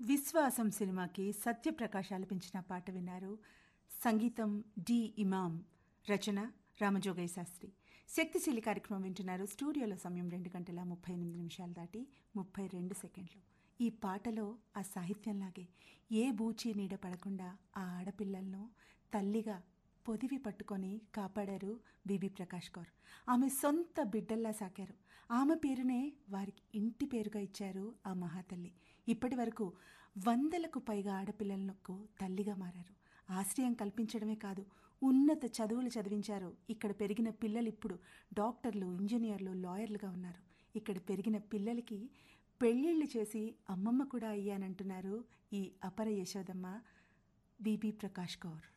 విశ్వాసం సినిమాకి సత్యప్రకాష్ ఆలపించిన పాట విన్నారు సంగీతం డి ఇమాం రచన రామజోగయ్య శాస్త్రి శక్తిశీలి కార్యక్రమం వింటున్నారు స్టూడియోలో సమయం రెండు గంటల ముప్పై ఎనిమిది నిమిషాలు దాటి ముప్పై రెండు సెకండ్లు ఈ పాటలో ఆ సాహిత్యంలాగే ఏ బూచి నీడ పడకుండా ఆ ఆడపిల్లలను తల్లిగా పొదివి పట్టుకొని కాపాడారు బీబీ ప్రకాష్ కౌర్ ఆమె సొంత బిడ్డల్లా సాకారు ఆమె పేరునే వారికి ఇంటి పేరుగా ఇచ్చారు ఆ మహాతల్లి ఇప్పటి వరకు వందలకు పైగా ఆడపిల్లలకు తల్లిగా మారారు ఆశ్రయం కల్పించడమే కాదు ఉన్నత చదువులు చదివించారు ఇక్కడ పెరిగిన పిల్లలు ఇప్పుడు డాక్టర్లు ఇంజనీర్లు లాయర్లుగా ఉన్నారు ఇక్కడ పెరిగిన పిల్లలకి పెళ్ళిళ్ళు చేసి అమ్మమ్మ కూడా అయ్యానంటున్నారు ఈ అపర యశోదమ్మ బీబీ ప్రకాష్ కౌర్